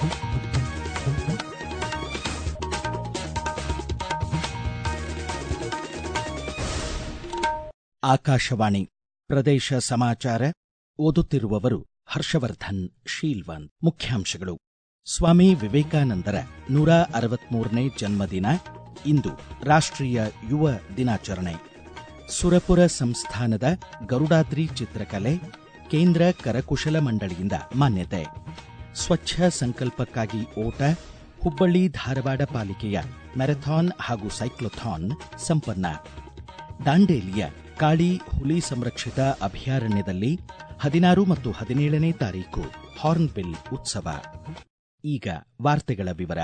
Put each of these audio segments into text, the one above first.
ಆಕಾಶವಾಣಿ ಪ್ರದೇಶ ಸಮಾಚಾರ ಓದುತ್ತಿರುವವರು ಹರ್ಷವರ್ಧನ್ ಶೀಲ್ವನ್ ಮುಖ್ಯಾಂಶಗಳು ಸ್ವಾಮಿ ವಿವೇಕಾನಂದರ ನೂರ ಅರವತ್ಮೂರನೇ ಜನ್ಮದಿನ ಇಂದು ರಾಷ್ಟ್ರೀಯ ಯುವ ದಿನಾಚರಣೆ ಸುರಪುರ ಸಂಸ್ಥಾನದ ಗರುಡಾದ್ರಿ ಚಿತ್ರಕಲೆ ಕೇಂದ್ರ ಕರಕುಶಲ ಮಂಡಳಿಯಿಂದ ಮಾನ್ಯತೆ ಸ್ವಚ್ಛ ಸಂಕಲ್ಪಕ್ಕಾಗಿ ಓಟ ಹುಬ್ಬಳ್ಳಿ ಧಾರವಾಡ ಪಾಲಿಕೆಯ ಮ್ಯಾರಥಾನ್ ಹಾಗೂ ಸೈಕ್ಲೋಥಾನ್ ಸಂಪನ್ನ ದಾಂಡೇಲಿಯ ಕಾಳಿ ಹುಲಿ ಸಂರಕ್ಷಿತ ಅಭಯಾರಣ್ಯದಲ್ಲಿ ಹದಿನಾರು ಮತ್ತು ಹದಿನೇಳನೇ ತಾರೀಕು ಹಾರ್ನ್ಬಿಲ್ ಉತ್ಸವ ಈಗ ವಾರ್ತೆಗಳ ವಿವರ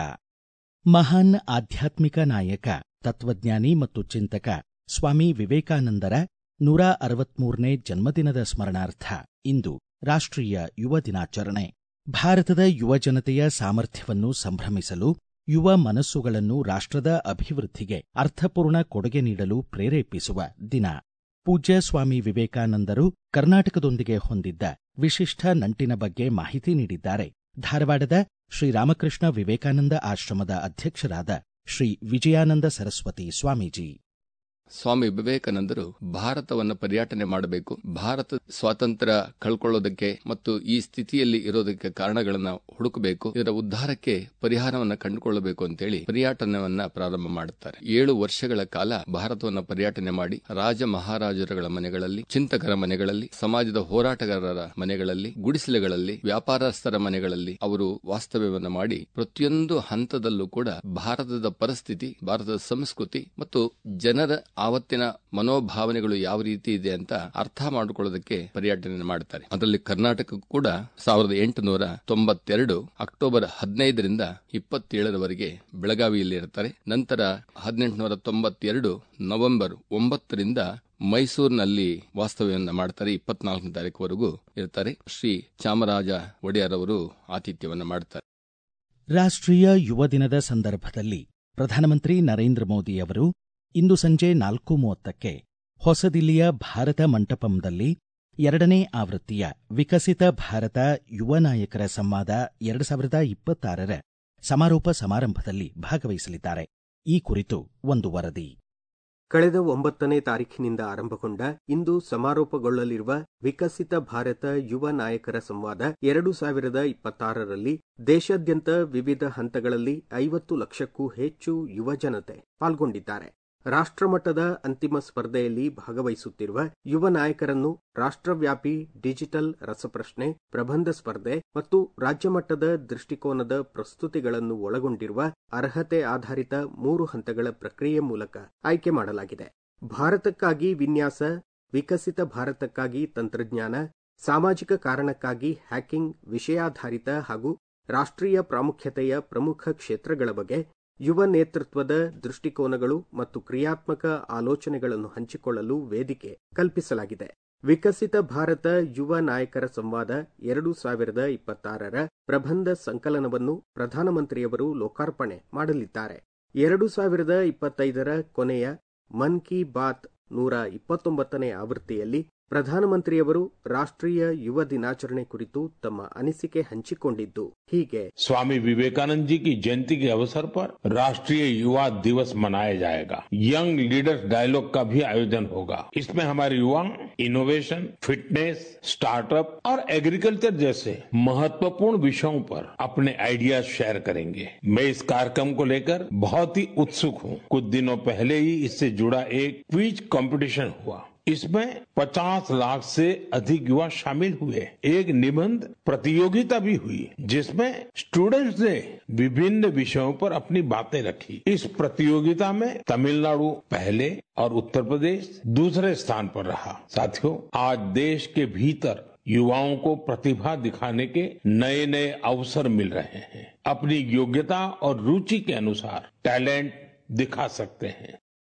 ಮಹಾನ್ ಆಧ್ಯಾತ್ಮಿಕ ನಾಯಕ ತತ್ವಜ್ಞಾನಿ ಮತ್ತು ಚಿಂತಕ ಸ್ವಾಮಿ ವಿವೇಕಾನಂದರ ನೂರ ಅರವತ್ಮೂರನೇ ಜನ್ಮದಿನದ ಸ್ಮರಣಾರ್ಥ ಇಂದು ರಾಷ್ಟ್ರೀಯ ಯುವ ದಿನಾಚರಣೆ ಭಾರತದ ಯುವ ಜನತೆಯ ಸಾಮರ್ಥ್ಯವನ್ನು ಸಂಭ್ರಮಿಸಲು ಯುವ ಮನಸ್ಸುಗಳನ್ನು ರಾಷ್ಟ್ರದ ಅಭಿವೃದ್ಧಿಗೆ ಅರ್ಥಪೂರ್ಣ ಕೊಡುಗೆ ನೀಡಲು ಪ್ರೇರೇಪಿಸುವ ದಿನ ಪೂಜ್ಯ ಸ್ವಾಮಿ ವಿವೇಕಾನಂದರು ಕರ್ನಾಟಕದೊಂದಿಗೆ ಹೊಂದಿದ್ದ ವಿಶಿಷ್ಟ ನಂಟಿನ ಬಗ್ಗೆ ಮಾಹಿತಿ ನೀಡಿದ್ದಾರೆ ಧಾರವಾಡದ ಶ್ರೀರಾಮಕೃಷ್ಣ ವಿವೇಕಾನಂದ ಆಶ್ರಮದ ಅಧ್ಯಕ್ಷರಾದ ಶ್ರೀ ವಿಜಯಾನಂದ ಸರಸ್ವತಿ ಸ್ವಾಮೀಜಿ ಸ್ವಾಮಿ ವಿವೇಕಾನಂದರು ಭಾರತವನ್ನು ಪರ್ಯಟನೆ ಮಾಡಬೇಕು ಭಾರತ ಸ್ವಾತಂತ್ರ್ಯ ಕಳ್ಕೊಳ್ಳೋದಕ್ಕೆ ಮತ್ತು ಈ ಸ್ಥಿತಿಯಲ್ಲಿ ಇರೋದಕ್ಕೆ ಕಾರಣಗಳನ್ನ ಹುಡುಕಬೇಕು ಇದರ ಉದ್ಧಾರಕ್ಕೆ ಪರಿಹಾರವನ್ನ ಕಂಡುಕೊಳ್ಳಬೇಕು ಅಂತೇಳಿ ಪರ್ಯಟನವನ್ನ ಪ್ರಾರಂಭ ಮಾಡುತ್ತಾರೆ ಏಳು ವರ್ಷಗಳ ಕಾಲ ಭಾರತವನ್ನ ಪರ್ಯಟನೆ ಮಾಡಿ ರಾಜ ಮಹಾರಾಜರುಗಳ ಮನೆಗಳಲ್ಲಿ ಚಿಂತಕರ ಮನೆಗಳಲ್ಲಿ ಸಮಾಜದ ಹೋರಾಟಗಾರರ ಮನೆಗಳಲ್ಲಿ ಗುಡಿಸಲುಗಳಲ್ಲಿ ವ್ಯಾಪಾರಸ್ಥರ ಮನೆಗಳಲ್ಲಿ ಅವರು ವಾಸ್ತವ್ಯವನ್ನ ಮಾಡಿ ಪ್ರತಿಯೊಂದು ಹಂತದಲ್ಲೂ ಕೂಡ ಭಾರತದ ಪರಿಸ್ಥಿತಿ ಭಾರತದ ಸಂಸ್ಕೃತಿ ಮತ್ತು ಜನರ ಆವತ್ತಿನ ಮನೋಭಾವನೆಗಳು ಯಾವ ರೀತಿ ಇದೆ ಅಂತ ಅರ್ಥ ಮಾಡಿಕೊಳ್ಳೋದಕ್ಕೆ ಪರ್ಯಟನೆ ಮಾಡ್ತಾರೆ ಅದರಲ್ಲಿ ಕರ್ನಾಟಕ ಕೂಡ ಸಾವಿರದ ಎಂಟುನೂರ ತೊಂಬತ್ತೆರಡು ಅಕ್ಟೋಬರ್ ಹದಿನೈದರಿಂದ ಇಪ್ಪತ್ತೇಳರವರೆಗೆ ಬೆಳಗಾವಿಯಲ್ಲಿ ಇರ್ತಾರೆ ನಂತರ ಹದಿನೆಂಟುನೂರ ತೊಂಬತ್ತೆರಡು ನವೆಂಬರ್ ಒಂಬತ್ತರಿಂದ ಮೈಸೂರಿನಲ್ಲಿ ವಾಸ್ತವ್ಯವನ್ನ ಮಾಡ್ತಾರೆ ಇಪ್ಪತ್ನಾಲ್ಕನೇ ತಾರೀಕುವರೆಗೂ ಇರ್ತಾರೆ ಶ್ರೀ ಚಾಮರಾಜ ಒಡೆಯರ್ ಅವರು ಆತಿಥ್ಯವನ್ನ ಮಾಡ್ತಾರೆ ರಾಷ್ಟ್ರೀಯ ಯುವ ದಿನದ ಸಂದರ್ಭದಲ್ಲಿ ಪ್ರಧಾನಮಂತ್ರಿ ನರೇಂದ್ರ ಮೋದಿ ಅವರು ಇಂದು ಸಂಜೆ ನಾಲ್ಕು ಮೂವತ್ತಕ್ಕೆ ಹೊಸದಿಲ್ಲಿಯ ಭಾರತ ಮಂಟಪಂದಲ್ಲಿ ಎರಡನೇ ಆವೃತ್ತಿಯ ವಿಕಸಿತ ಭಾರತ ಯುವ ನಾಯಕರ ಸಂವಾದ ಎರಡು ಸಾವಿರದ ಇಪ್ಪತ್ತಾರರ ಸಮಾರೋಪ ಸಮಾರಂಭದಲ್ಲಿ ಭಾಗವಹಿಸಲಿದ್ದಾರೆ ಈ ಕುರಿತು ಒಂದು ವರದಿ ಕಳೆದ ಒಂಬತ್ತನೇ ತಾರೀಖಿನಿಂದ ಆರಂಭಗೊಂಡ ಇಂದು ಸಮಾರೋಪಗೊಳ್ಳಲಿರುವ ವಿಕಸಿತ ಭಾರತ ಯುವ ನಾಯಕರ ಸಂವಾದ ಎರಡು ಸಾವಿರದ ಇಪ್ಪತ್ತಾರರಲ್ಲಿ ದೇಶಾದ್ಯಂತ ವಿವಿಧ ಹಂತಗಳಲ್ಲಿ ಐವತ್ತು ಲಕ್ಷಕ್ಕೂ ಹೆಚ್ಚು ಯುವ ಜನತೆ ಪಾಲ್ಗೊಂಡಿದ್ದಾರೆ ರಾಷ್ಟ್ರಮಟ್ಟದ ಅಂತಿಮ ಸ್ಪರ್ಧೆಯಲ್ಲಿ ಭಾಗವಹಿಸುತ್ತಿರುವ ಯುವ ನಾಯಕರನ್ನು ರಾಷ್ಟ್ರವ್ಯಾಪಿ ಡಿಜಿಟಲ್ ರಸಪ್ರಶ್ನೆ ಪ್ರಬಂಧ ಸ್ಪರ್ಧೆ ಮತ್ತು ರಾಜ್ಯಮಟ್ಟದ ದೃಷ್ಟಿಕೋನದ ಪ್ರಸ್ತುತಿಗಳನ್ನು ಒಳಗೊಂಡಿರುವ ಅರ್ಹತೆ ಆಧಾರಿತ ಮೂರು ಹಂತಗಳ ಪ್ರಕ್ರಿಯೆ ಮೂಲಕ ಆಯ್ಕೆ ಮಾಡಲಾಗಿದೆ ಭಾರತಕ್ಕಾಗಿ ವಿನ್ಯಾಸ ವಿಕಸಿತ ಭಾರತಕ್ಕಾಗಿ ತಂತ್ರಜ್ಞಾನ ಸಾಮಾಜಿಕ ಕಾರಣಕ್ಕಾಗಿ ಹ್ಯಾಕಿಂಗ್ ವಿಷಯಾಧಾರಿತ ಹಾಗೂ ರಾಷ್ಟ್ರೀಯ ಪ್ರಾಮುಖ್ಯತೆಯ ಪ್ರಮುಖ ಕ್ಷೇತ್ರಗಳ ಬಗ್ಗೆ ಯುವ ನೇತೃತ್ವದ ದೃಷ್ಟಿಕೋನಗಳು ಮತ್ತು ಕ್ರಿಯಾತ್ಮಕ ಆಲೋಚನೆಗಳನ್ನು ಹಂಚಿಕೊಳ್ಳಲು ವೇದಿಕೆ ಕಲ್ಪಿಸಲಾಗಿದೆ ವಿಕಸಿತ ಭಾರತ ಯುವ ನಾಯಕರ ಸಂವಾದ ಎರಡು ಸಾವಿರದ ಇಪ್ಪತ್ತಾರರ ಪ್ರಬಂಧ ಸಂಕಲನವನ್ನು ಪ್ರಧಾನಮಂತ್ರಿಯವರು ಲೋಕಾರ್ಪಣೆ ಮಾಡಲಿದ್ದಾರೆ ಎರಡು ಸಾವಿರದ ಇಪ್ಪತ್ತೈದರ ಕೊನೆಯ ಮನ್ ಕಿ ಬಾತ್ ನೂರ ಇಪ್ಪತ್ತೊಂಬತ್ತನೇ ಆವೃತ್ತಿಯಲ್ಲಿ ಪ್ರಧಾನಮಂತ್ರಿಯವರು ರಾಷ್ಟ್ರೀಯ ಯುವ ದಿನಾಚರಣೆ ಕುರಿತು ತಮ್ಮ ಅನಿಸಿಕೆ ಹಂಚಿಕೊಂಡಿದ್ದು ಹೀಗೆ स्वामी विवेकानंद जी की जयंती के अवसर पर राष्ट्रीय युवा दिवस मनाया जाएगा यंग लीडर्स डायलॉग का भी आयोजन होगा इसमें हमारे युवा इनोवेशन फिटनेस स्टार्टअप और एग्रीकल्चर जैसे महत्वपूर्ण विषयों पर अपने आइडियाज शेयर करेंगे मैं इस कार्यक्रम को लेकर बहुत ही उत्सुक हूँ कुछ दिनों पहले ही इससे जुड़ा एक क्विज कंपटीशन हुआ इसमें 50 लाख से अधिक युवा शामिल हुए एक निबंध प्रतियोगिता भी हुई जिसमें स्टूडेंट्स ने विभिन्न विषयों पर अपनी बातें रखी इस प्रतियोगिता में तमिलनाडु पहले और उत्तर प्रदेश दूसरे स्थान पर रहा साथियों आज देश के भीतर युवाओं को प्रतिभा दिखाने के नए नए अवसर मिल रहे हैं अपनी योग्यता और रुचि के अनुसार टैलेंट दिखा सकते हैं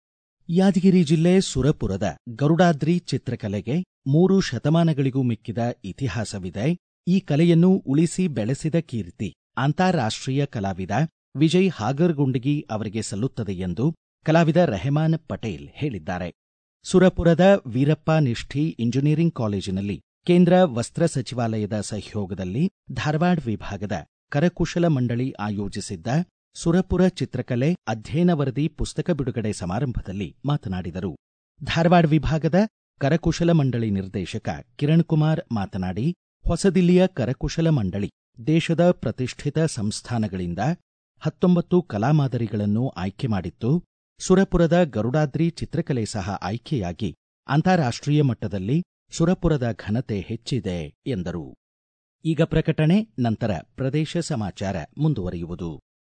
ಯಾದಗಿರಿ ಜಿಲ್ಲೆ ಸುರಪುರದ ಗರುಡಾದ್ರಿ ಚಿತ್ರಕಲೆಗೆ ಮೂರು ಶತಮಾನಗಳಿಗೂ ಮಿಕ್ಕಿದ ಇತಿಹಾಸವಿದೆ ಈ ಕಲೆಯನ್ನು ಉಳಿಸಿ ಬೆಳೆಸಿದ ಕೀರ್ತಿ ಅಂತಾರಾಷ್ಟ್ರೀಯ ಕಲಾವಿದ ವಿಜಯ್ ಹಾಗರ್ಗುಂಡಗಿ ಅವರಿಗೆ ಸಲ್ಲುತ್ತದೆ ಎಂದು ಕಲಾವಿದ ರೆಹಮಾನ್ ಪಟೇಲ್ ಹೇಳಿದ್ದಾರೆ ಸುರಪುರದ ವೀರಪ್ಪ ನಿಷ್ಠಿ ಇಂಜಿನಿಯರಿಂಗ್ ಕಾಲೇಜಿನಲ್ಲಿ ಕೇಂದ್ರ ವಸ್ತ್ರ ಸಚಿವಾಲಯದ ಸಹಯೋಗದಲ್ಲಿ ಧಾರವಾಡ ವಿಭಾಗದ ಕರಕುಶಲ ಮಂಡಳಿ ಆಯೋಜಿಸಿದ್ದ ಸುರಪುರ ಚಿತ್ರಕಲೆ ಅಧ್ಯಯನ ವರದಿ ಪುಸ್ತಕ ಬಿಡುಗಡೆ ಸಮಾರಂಭದಲ್ಲಿ ಮಾತನಾಡಿದರು ಧಾರವಾಡ ವಿಭಾಗದ ಕರಕುಶಲ ಮಂಡಳಿ ನಿರ್ದೇಶಕ ಕಿರಣ್ ಕುಮಾರ್ ಮಾತನಾಡಿ ಹೊಸದಿಲ್ಲಿಯ ಕರಕುಶಲ ಮಂಡಳಿ ದೇಶದ ಪ್ರತಿಷ್ಠಿತ ಸಂಸ್ಥಾನಗಳಿಂದ ಹತ್ತೊಂಬತ್ತು ಕಲಾಮಾದರಿಗಳನ್ನು ಆಯ್ಕೆ ಮಾಡಿತ್ತು ಸುರಪುರದ ಗರುಡಾದ್ರಿ ಚಿತ್ರಕಲೆ ಸಹ ಆಯ್ಕೆಯಾಗಿ ಅಂತಾರಾಷ್ಟ್ರೀಯ ಮಟ್ಟದಲ್ಲಿ ಸುರಪುರದ ಘನತೆ ಹೆಚ್ಚಿದೆ ಎಂದರು ಈಗ ಪ್ರಕಟಣೆ ನಂತರ ಪ್ರದೇಶ ಸಮಾಚಾರ ಮುಂದುವರಿಯುವುದು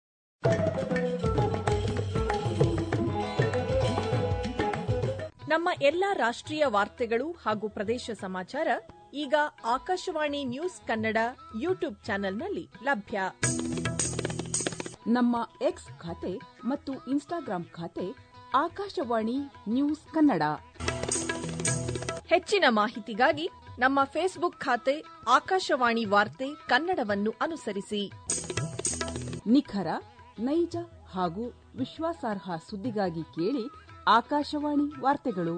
ನಮ್ಮ ಎಲ್ಲಾ ರಾಷ್ಟ್ರೀಯ ವಾರ್ತೆಗಳು ಹಾಗೂ ಪ್ರದೇಶ ಸಮಾಚಾರ ಈಗ ಆಕಾಶವಾಣಿ ನ್ಯೂಸ್ ಕನ್ನಡ ಯೂಟ್ಯೂಬ್ ಚಾನೆಲ್ನಲ್ಲಿ ಲಭ್ಯ ನಮ್ಮ ಎಕ್ಸ್ ಖಾತೆ ಮತ್ತು ಇನ್ಸ್ಟಾಗ್ರಾಂ ಖಾತೆ ಆಕಾಶವಾಣಿ ನ್ಯೂಸ್ ಕನ್ನಡ ಹೆಚ್ಚಿನ ಮಾಹಿತಿಗಾಗಿ ನಮ್ಮ ಫೇಸ್ಬುಕ್ ಖಾತೆ ಆಕಾಶವಾಣಿ ವಾರ್ತೆ ಕನ್ನಡವನ್ನು ಅನುಸರಿಸಿ ನಿಖರ ನೈಜ ಹಾಗೂ ವಿಶ್ವಾಸಾರ್ಹ ಸುದ್ದಿಗಾಗಿ ಕೇಳಿ ಆಕಾಶವಾಣಿ ವಾರ್ತೆಗಳು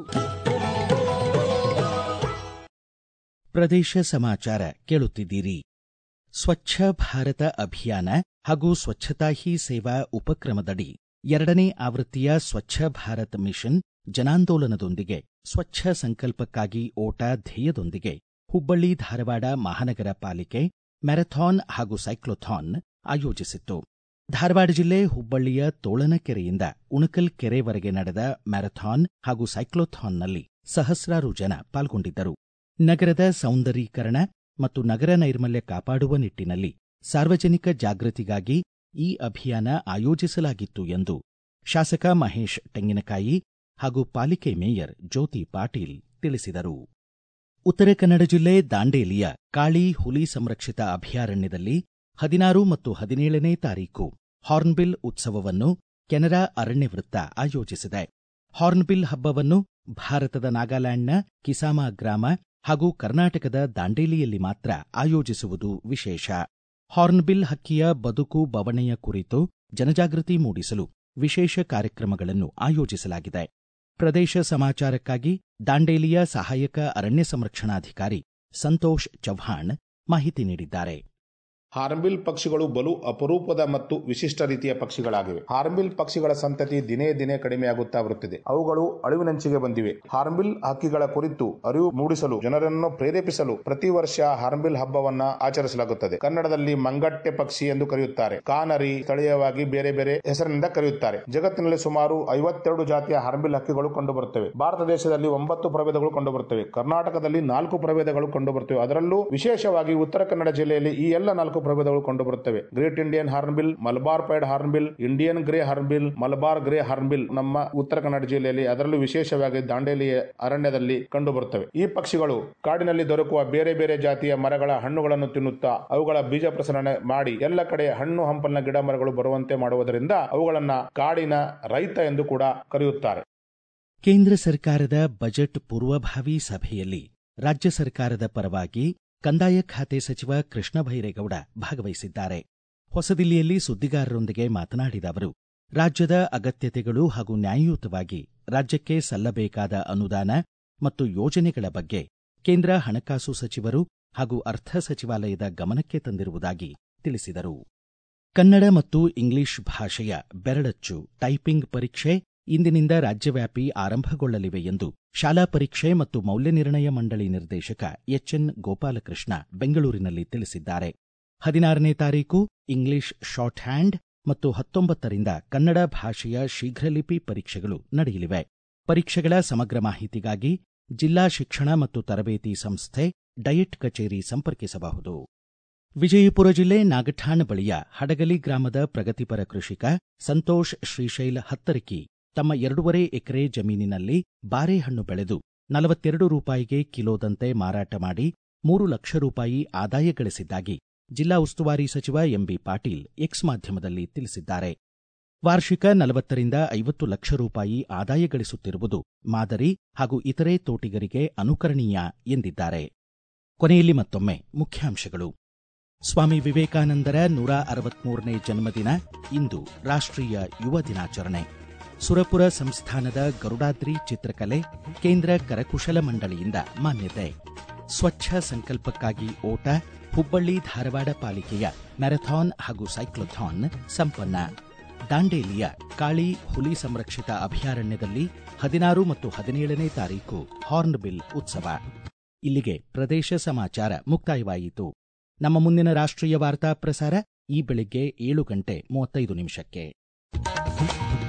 ಪ್ರದೇಶ ಸಮಾಚಾರ ಕೇಳುತ್ತಿದ್ದೀರಿ ಸ್ವಚ್ಛ ಭಾರತ ಅಭಿಯಾನ ಹಾಗೂ ಸ್ವಚ್ಛತಾ ಹಿ ಸೇವಾ ಉಪಕ್ರಮದಡಿ ಎರಡನೇ ಆವೃತ್ತಿಯ ಸ್ವಚ್ಛ ಭಾರತ್ ಮಿಷನ್ ಜನಾಂದೋಲನದೊಂದಿಗೆ ಸ್ವಚ್ಛ ಸಂಕಲ್ಪಕ್ಕಾಗಿ ಓಟ ಧ್ಯೇಯದೊಂದಿಗೆ ಹುಬ್ಬಳ್ಳಿ ಧಾರವಾಡ ಮಹಾನಗರ ಪಾಲಿಕೆ ಮ್ಯಾರಥಾನ್ ಹಾಗೂ ಸೈಕ್ಲೋಥಾನ್ ಆಯೋಜಿಸಿತ್ತು ಧಾರವಾಡ ಜಿಲ್ಲೆ ಹುಬ್ಬಳ್ಳಿಯ ತೋಳನಕೆರೆಯಿಂದ ಉಣಕಲ್ ಕೆರೆವರೆಗೆ ನಡೆದ ಮ್ಯಾರಥಾನ್ ಹಾಗೂ ಸೈಕ್ಲೋಥಾನ್ನಲ್ಲಿ ಸಹಸ್ರಾರು ಜನ ಪಾಲ್ಗೊಂಡಿದ್ದರು ನಗರದ ಸೌಂದರೀಕರಣ ಮತ್ತು ನಗರ ನೈರ್ಮಲ್ಯ ಕಾಪಾಡುವ ನಿಟ್ಟಿನಲ್ಲಿ ಸಾರ್ವಜನಿಕ ಜಾಗೃತಿಗಾಗಿ ಈ ಅಭಿಯಾನ ಆಯೋಜಿಸಲಾಗಿತ್ತು ಎಂದು ಶಾಸಕ ಮಹೇಶ್ ತೆಂಗಿನಕಾಯಿ ಹಾಗೂ ಪಾಲಿಕೆ ಮೇಯರ್ ಜ್ಯೋತಿ ಪಾಟೀಲ್ ತಿಳಿಸಿದರು ಉತ್ತರ ಕನ್ನಡ ಜಿಲ್ಲೆ ದಾಂಡೇಲಿಯ ಕಾಳಿ ಹುಲಿ ಸಂರಕ್ಷಿತ ಅಭಯಾರಣ್ಯದಲ್ಲಿ ಹದಿನಾರು ಮತ್ತು ಹದಿನೇಳನೇ ತಾರೀಕು ಹಾರ್ನ್ಬಿಲ್ ಉತ್ಸವವನ್ನು ಕೆನರಾ ಅರಣ್ಯ ವೃತ್ತ ಆಯೋಜಿಸಿದೆ ಹಾರ್ನ್ಬಿಲ್ ಹಬ್ಬವನ್ನು ಭಾರತದ ನಾಗಾಲ್ಯಾಂಡ್ನ ಕಿಸಾಮಾ ಗ್ರಾಮ ಹಾಗೂ ಕರ್ನಾಟಕದ ದಾಂಡೇಲಿಯಲ್ಲಿ ಮಾತ್ರ ಆಯೋಜಿಸುವುದು ವಿಶೇಷ ಹಾರ್ನ್ಬಿಲ್ ಹಕ್ಕಿಯ ಬದುಕು ಬವಣೆಯ ಕುರಿತು ಜನಜಾಗೃತಿ ಮೂಡಿಸಲು ವಿಶೇಷ ಕಾರ್ಯಕ್ರಮಗಳನ್ನು ಆಯೋಜಿಸಲಾಗಿದೆ ಪ್ರದೇಶ ಸಮಾಚಾರಕ್ಕಾಗಿ ದಾಂಡೇಲಿಯ ಸಹಾಯಕ ಅರಣ್ಯ ಸಂರಕ್ಷಣಾಧಿಕಾರಿ ಸಂತೋಷ್ ಚವ್ಹಾಣ್ ಮಾಹಿತಿ ನೀಡಿದ್ದಾರೆ ಹಾರ್ನ್ಬಿಲ್ ಪಕ್ಷಿಗಳು ಬಲು ಅಪರೂಪದ ಮತ್ತು ವಿಶಿಷ್ಟ ರೀತಿಯ ಪಕ್ಷಿಗಳಾಗಿವೆ ಹಾರ್ನ್ಬಿಲ್ ಪಕ್ಷಿಗಳ ಸಂತತಿ ದಿನೇ ದಿನೇ ಕಡಿಮೆಯಾಗುತ್ತಾ ಬರುತ್ತಿದೆ ಅವುಗಳು ಅಳಿವಿನಂಚಿಗೆ ಬಂದಿವೆ ಹಾರ್ನ್ಬಿಲ್ ಹಕ್ಕಿಗಳ ಕುರಿತು ಅರಿವು ಮೂಡಿಸಲು ಜನರನ್ನು ಪ್ರೇರೇಪಿಸಲು ಪ್ರತಿ ವರ್ಷ ಹಾರ್ನ್ಬಿಲ್ ಹಬ್ಬವನ್ನ ಆಚರಿಸಲಾಗುತ್ತದೆ ಕನ್ನಡದಲ್ಲಿ ಮಂಗಟ್ಟೆ ಪಕ್ಷಿ ಎಂದು ಕರೆಯುತ್ತಾರೆ ಕಾನರಿ ಸ್ಥಳೀಯವಾಗಿ ಬೇರೆ ಬೇರೆ ಹೆಸರಿನಿಂದ ಕರೆಯುತ್ತಾರೆ ಜಗತ್ತಿನಲ್ಲಿ ಸುಮಾರು ಐವತ್ತೆರಡು ಜಾತಿಯ ಹಾರ್ನ್ಬಿಲ್ ಹಕ್ಕಿಗಳು ಕಂಡುಬರುತ್ತವೆ ಭಾರತ ದೇಶದಲ್ಲಿ ಒಂಬತ್ತು ಪ್ರಭೇದಗಳು ಕಂಡುಬರುತ್ತವೆ ಕರ್ನಾಟಕದಲ್ಲಿ ನಾಲ್ಕು ಪ್ರಭೇದಗಳು ಕಂಡುಬರುತ್ತವೆ ಅದರಲ್ಲೂ ವಿಶೇಷವಾಗಿ ಉತ್ತರ ಕನ್ನಡ ಜಿಲ್ಲೆಯಲ್ಲಿ ಈ ಎಲ್ಲ ನಾಲ್ಕು ಪ್ರಭೇದಗಳು ಕಂಡುಬರುತ್ತವೆ great Indian hornbill Malabar pied hornbill Indian grey hornbill Malabar grey hornbill ನಮ್ಮ ಉತ್ತರ ಕನ್ನಡ ಜಿಲ್ಲೆಯಲ್ಲಿ ಅದರಲ್ಲೂ ವಿಶೇಷವಾಗಿ ದಾಂಡೇಲಿ ಅರಣ್ಯದಲ್ಲಿ ಕಂಡುಬರುತ್ತವೆ ಈ ಪಕ್ಷಿಗಳು ಕಾಡಿನಲ್ಲಿ ದೊರಕುವ ಬೇರೆ ಬೇರೆ ಜಾತಿಯ ಮರಗಳ ಹಣ್ಣುಗಳನ್ನು ತಿನ್ನುತ್ತಾ ಅವುಗಳ ಬೀಜ ಪ್ರಸರಣ ಮಾಡಿ ಎಲ್ಲ ಕಡೆ ಹಣ್ಣು ಹಂಪಲಿನ ಗಿಡ ಮರಗಳು ಬರುವಂತೆ ಮಾಡುವುದರಿಂದ ಅವುಗಳನ್ನ ಕಾಡಿನ ರೈತ ಎಂದು ಕೂಡ ಕರೆಯುತ್ತಾರೆ ಕೇಂದ್ರ ಸರ್ಕಾರದ ಬಜೆಟ್ ಪೂರ್ವಭಾವಿ ಸಭೆಯಲ್ಲಿ ರಾಜ್ಯ ಸರ್ಕಾರದ ಪರವಾಗಿ ಕಂದಾಯ ಖಾತೆ ಸಚಿವ ಕೃಷ್ಣ ಭೈರೇಗೌಡ ಭಾಗವಹಿಸಿದ್ದಾರೆ ಹೊಸದಿಲ್ಲಿಯಲ್ಲಿ ಸುದ್ದಿಗಾರರೊಂದಿಗೆ ಮಾತನಾಡಿದ ಅವರು ರಾಜ್ಯದ ಅಗತ್ಯತೆಗಳು ಹಾಗೂ ನ್ಯಾಯಯುತವಾಗಿ ರಾಜ್ಯಕ್ಕೆ ಸಲ್ಲಬೇಕಾದ ಅನುದಾನ ಮತ್ತು ಯೋಜನೆಗಳ ಬಗ್ಗೆ ಕೇಂದ್ರ ಹಣಕಾಸು ಸಚಿವರು ಹಾಗೂ ಅರ್ಥ ಸಚಿವಾಲಯದ ಗಮನಕ್ಕೆ ತಂದಿರುವುದಾಗಿ ತಿಳಿಸಿದರು ಕನ್ನಡ ಮತ್ತು ಇಂಗ್ಲಿಷ್ ಭಾಷೆಯ ಬೆರಳಚ್ಚು ಟೈಪಿಂಗ್ ಪರೀಕ್ಷೆ ಇಂದಿನಿಂದ ರಾಜ್ಯವ್ಯಾಪಿ ಆರಂಭಗೊಳ್ಳಲಿವೆ ಎಂದು ಶಾಲಾ ಪರೀಕ್ಷೆ ಮತ್ತು ಮೌಲ್ಯನಿರ್ಣಯ ಮಂಡಳಿ ನಿರ್ದೇಶಕ ಎಚ್ಎನ್ ಗೋಪಾಲಕೃಷ್ಣ ಬೆಂಗಳೂರಿನಲ್ಲಿ ತಿಳಿಸಿದ್ದಾರೆ ಹದಿನಾರನೇ ತಾರೀಕು ಇಂಗ್ಲಿಷ್ ಶಾರ್ಟ್ ಹ್ಯಾಂಡ್ ಮತ್ತು ಹತ್ತೊಂಬತ್ತರಿಂದ ಕನ್ನಡ ಭಾಷೆಯ ಶೀಘ್ರಲಿಪಿ ಪರೀಕ್ಷೆಗಳು ನಡೆಯಲಿವೆ ಪರೀಕ್ಷೆಗಳ ಸಮಗ್ರ ಮಾಹಿತಿಗಾಗಿ ಜಿಲ್ಲಾ ಶಿಕ್ಷಣ ಮತ್ತು ತರಬೇತಿ ಸಂಸ್ಥೆ ಡಯಟ್ ಕಚೇರಿ ಸಂಪರ್ಕಿಸಬಹುದು ವಿಜಯಪುರ ಜಿಲ್ಲೆ ನಾಗಠಾಣ ಬಳಿಯ ಹಡಗಲಿ ಗ್ರಾಮದ ಪ್ರಗತಿಪರ ಕೃಷಿಕ ಸಂತೋಷ್ ಶ್ರೀಶೈಲ ಹತ್ತರಕಿ ತಮ್ಮ ಎರಡೂವರೆ ಎಕರೆ ಜಮೀನಿನಲ್ಲಿ ಬಾರೆಹಣ್ಣು ಬೆಳೆದು ನಲವತ್ತೆರಡು ರೂಪಾಯಿಗೆ ಕಿಲೋದಂತೆ ಮಾರಾಟ ಮಾಡಿ ಮೂರು ಲಕ್ಷ ರೂಪಾಯಿ ಆದಾಯ ಗಳಿಸಿದ್ದಾಗಿ ಜಿಲ್ಲಾ ಉಸ್ತುವಾರಿ ಸಚಿವ ಎಂಬಿ ಪಾಟೀಲ್ ಎಕ್ಸ್ ಮಾಧ್ಯಮದಲ್ಲಿ ತಿಳಿಸಿದ್ದಾರೆ ವಾರ್ಷಿಕ ನಲವತ್ತರಿಂದ ಐವತ್ತು ಲಕ್ಷ ರೂಪಾಯಿ ಆದಾಯ ಗಳಿಸುತ್ತಿರುವುದು ಮಾದರಿ ಹಾಗೂ ಇತರೆ ತೋಟಿಗರಿಗೆ ಅನುಕರಣೀಯ ಎಂದಿದ್ದಾರೆ ಕೊನೆಯಲ್ಲಿ ಮತ್ತೊಮ್ಮೆ ಮುಖ್ಯಾಂಶಗಳು ಸ್ವಾಮಿ ವಿವೇಕಾನಂದರ ನೂರ ಅರವತ್ಮೂರನೇ ಜನ್ಮದಿನ ಇಂದು ರಾಷ್ಟ್ರೀಯ ಯುವ ದಿನಾಚರಣೆ ಸುರಪುರ ಸಂಸ್ಥಾನದ ಗರುಡಾದ್ರಿ ಚಿತ್ರಕಲೆ ಕೇಂದ್ರ ಕರಕುಶಲ ಮಂಡಳಿಯಿಂದ ಮಾನ್ಯತೆ ಸ್ವಚ್ಛ ಸಂಕಲ್ಪಕ್ಕಾಗಿ ಓಟ ಹುಬ್ಬಳ್ಳಿ ಧಾರವಾಡ ಪಾಲಿಕೆಯ ಮ್ಯಾರಥಾನ್ ಹಾಗೂ ಸೈಕ್ಲೋಥಾನ್ ಸಂಪನ್ನ ದಾಂಡೇಲಿಯ ಕಾಳಿ ಹುಲಿ ಸಂರಕ್ಷಿತ ಅಭಯಾರಣ್ಯದಲ್ಲಿ ಹದಿನಾರು ಮತ್ತು ಹದಿನೇಳನೇ ತಾರೀಕು ಹಾರ್ನ್ಬಿಲ್ ಉತ್ಸವ ಇಲ್ಲಿಗೆ ಪ್ರದೇಶ ಸಮಾಚಾರ ಮುಕ್ತಾಯವಾಯಿತು ನಮ್ಮ ಮುಂದಿನ ರಾಷ್ಟ್ರೀಯ ವಾರ್ತಾ ಪ್ರಸಾರ ಈ ಬೆಳಿಗ್ಗೆ ಏಳು ಗಂಟೆ ಮೂವತ್ತೈದು ನಿಮಿಷಕ್ಕೆ